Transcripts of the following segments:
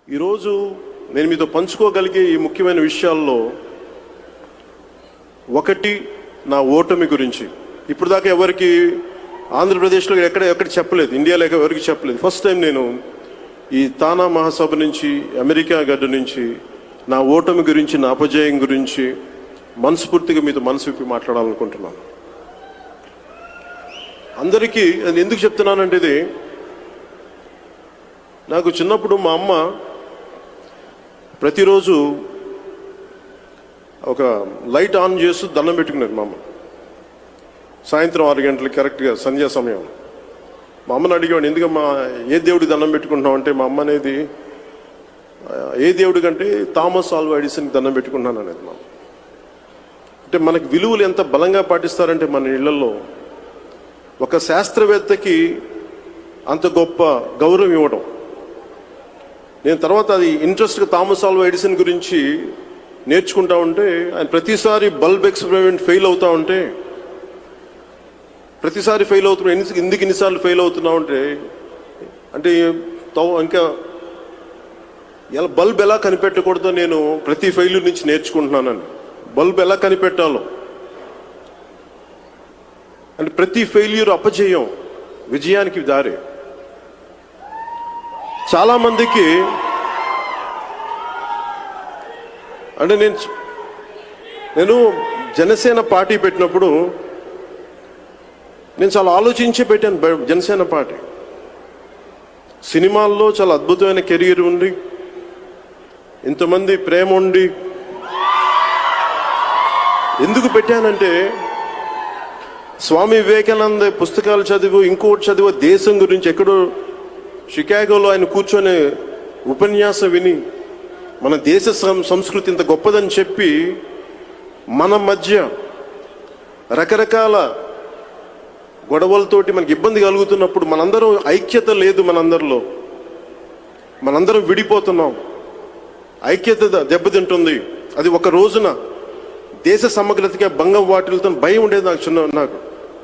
ఈరోజు నేను మీతో పంచుకోగలిగే ఈ ముఖ్యమైన విషయాల్లో ఒకటి నా ఓటమి గురించి ఇప్పుడు దాకా ఎవరికి ఆంధ్రప్రదేశ్లో ఎక్కడ ఎక్కడ చెప్పలేదు ఇండియాలో ఎవరికి చెప్పలేదు ఫస్ట్ టైం నేను ఈ తానా మహాసభ నుంచి అమెరికా గడ్డ నుంచి నా ఓటమి గురించి నా అపజయం గురించి మనస్ఫూర్తిగా మీతో మనసు విప్పి మాట్లాడాలనుకుంటున్నాను అందరికీ నేను ఎందుకు చెప్తున్నానంటే ఇది నాకు చిన్నప్పుడు మా అమ్మ ప్రతిరోజు ఒక లైట్ ఆన్ చేస్తూ దండం పెట్టుకునేది మా అమ్మ సాయంత్రం ఆరు గంటలకు కరెక్ట్గా సంధ్యా సమయం మా అమ్మని అడిగేవాడు ఎందుకమ్మా ఏ దేవుడికి దండం పెట్టుకుంటున్నావు అంటే మా అమ్మ అనేది "ఆ, ఏ దేవుడి కంటే థామస్ ఆల్వా ఎడిసన్కి దండం పెట్టుకుంటున్నాను అనేది మా అమ్మ. అంటే మనకి విలువలు ఎంత బలంగా పాటిస్తారంటే మన ఇళ్లలో ఒక శాస్త్రవేత్తకి అంత గొప్ప గౌరవం ఇవ్వడం నేను తర్వాత అది ఇంట్రెస్ట్గా థామస్ ఆల్వా ఎడిసన్ గురించి నేర్చుకుంటా ఉంటే ఆయన ప్రతిసారి బల్బ్ ఎక్స్పెరిమెంట్ ఫెయిల్ అవుతా ఉంటే ప్రతిసారి ఫెయిల్ అవుతున్నా ఎన్ని ఎందుకు ఎన్నిసార్లు ఫెయిల్ అవుతున్నావు అంటే అంటే తో- ఇంకా ఎలా బల్బ్ ఎలా కనిపెట్టకూడదో నేను ప్రతి ఫెయిల్యూర్ నుంచి నేర్చుకుంటున్నానని బల్బ్ ఎలా కనిపెట్టాలో అంటే ప్రతి ఫెయిల్యూర్ అపజయం విజయానికి దారి చాలా మందికి అంటే నేను చ- నేను జనసేన పార్టీ పెట్టినప్పుడు నేను చాలా ఆలోచించి పెట్టాను బ- జనసేన పార్టీ సినిమాల్లో చాలా అద్భుతమైన కెరీర్ ఉండి ఇంతమంది ప్రేమ ఉండి ఎందుకు పెట్టానంటే స్వామి వివేకానంద పుస్తకాలు చదివు ఇంకోటి చదివు దేశం గురించి ఎక్కడో షికాగోలో ఆయన కూర్చొని ఉపన్యాసం విని మన దేశ సం- సంస్కృతి ఇంత గొప్పదని చెప్పి మన మధ్య రకరకాల గొడవలతోటి మనకి ఇబ్బంది కలుగుతున్నప్పుడు మనందరం ఐక్యత లేదు మనందరిలో మనందరం విడిపోతున్నాం ఐక్యత ద- దెబ్బతింటుంది అది ఒక రోజున దేశ సమగ్రతగా భంగం వాటిల్తో భయం ఉండేది నాకు చిన్న నాకు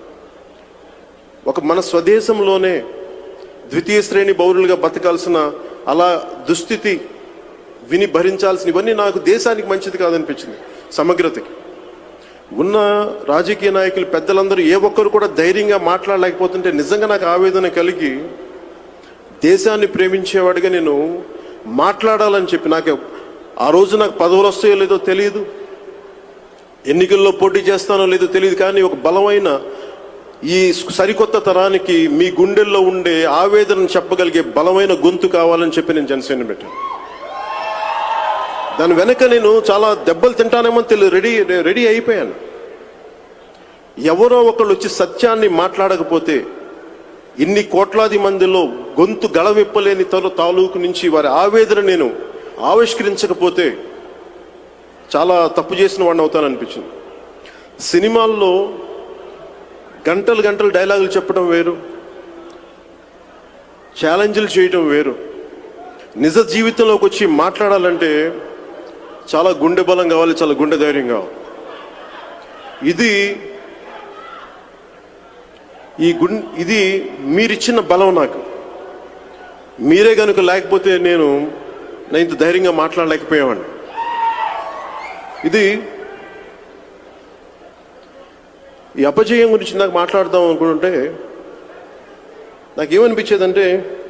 ఒక మన స్వదేశంలోనే ద్వితీయ శ్రేణి పౌరులుగా బతకాల్సిన అలా దుస్థితి విని భరించాల్సిన ఇవన్నీ నాకు దేశానికి మంచిది కాదనిపించింది సమగ్రతకి ఉన్న రాజకీయ నాయకులు పెద్దలందరూ ఏ ఒక్కరు కూడా ధైర్యంగా మాట్లాడలేకపోతుంటే నిజంగా నాకు ఆవేదన కలిగి దేశాన్ని ప్రేమించేవాడిగా నేను మాట్లాడాలని చెప్పి నాకు ఆ రోజు నాకు పదవులు వస్తాయో లేదో తెలియదు ఎన్నికల్లో పోటీ చేస్తానో లేదో తెలియదు కానీ ఒక బలమైన ఈ సరికొత్త తరానికి మీ గుండెల్లో ఉండే ఆవేదనను చెప్పగలిగే బలమైన గొంతు కావాలని చెప్పి నేను జనసేన పెట్టాను దాని వెనక నేను చాలా దెబ్బలు తింటానేమో తెలియదు రెడీ రెడీ అయిపోయాను ఎవరో ఒకళ్ళు వచ్చి సత్యాన్ని మాట్లాడకపోతే ఇన్ని కోట్లాది మందిలో గొంతు గళవిప్పలేని తరు తాలూకు నుంచి వారి ఆవేదన నేను ఆవిష్కరించకపోతే చాలా తప్పు చేసిన వాడిని అవుతాననిపించింది సినిమాల్లో గంటలు గంటలు డైలాగులు చెప్పడం వేరు ఛాలెంజ్లు చేయడం వేరు నిజ జీవితంలోకి వచ్చి మాట్లాడాలంటే చాలా గుండె బలం కావాలి చాలా గుండె ధైర్యం కావాలి ఇది ఈ గుం ఇది మీరిచ్చిన బలం నాకు మీరే కనుక లేకపోతే నేను నేను ఇంత ధైర్యంగా మాట్లాడలేకపోయేవాడిని ఇది ఈ అపజయం గురించి నాకు మాట్లాడదాం అనుకుంటుంటే నాకేమనిపించేదంటే